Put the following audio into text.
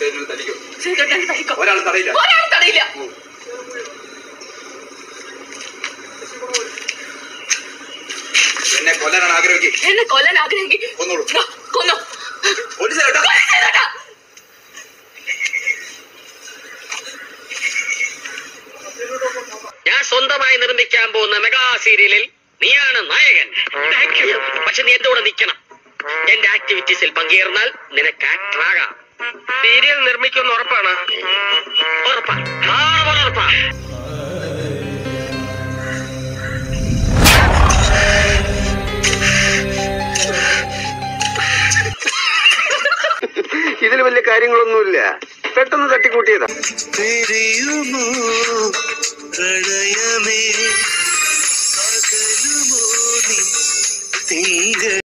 സേനു തടിക്കും സേതുട്ടൻ തടിക്കോ ഒരാൾ തടയില്ല ഒരാൾ തടയില്ല എന്നെ കൊല്ലാനാണ് ആഗ്രഹിക്കും എന്നെ കൊല്ലാൻ ആഗ്രഹിക്കി കൊന്നോളൂ കൊന്നു പോലീസ് കേട്ടോ കൊല സേതുട്ടാ ഞാൻ സ്വന്തമായി നിർമ്മിക്കാൻ പോകുന്ന മെഗാ സീരിയലിൽ നീയാണ് നായകൻ പക്ഷെ നീ എന്റെ കൂടെ നിൽക്കണം എന്റെ ആക്ടിവിറ്റീസിൽ പങ്കുചേർന്നാൽ നിനക്ക് ആക്ടറാകാം സീരിയൽ നിർമ്മിക്കുന്ന ഉറപ്പാണ് ഉറപ്പാ ആറ് പോലെ ഉറപ്പാ ഇതിൽ വലിയ കാര്യങ്ങളൊന്നുമില്ല പെട്ടെന്ന് തട്ടിക്കൂട്ടിയതാ തിരിയുമോ പ്രണയമേ പകലുമോ നീ തിങ്കൾ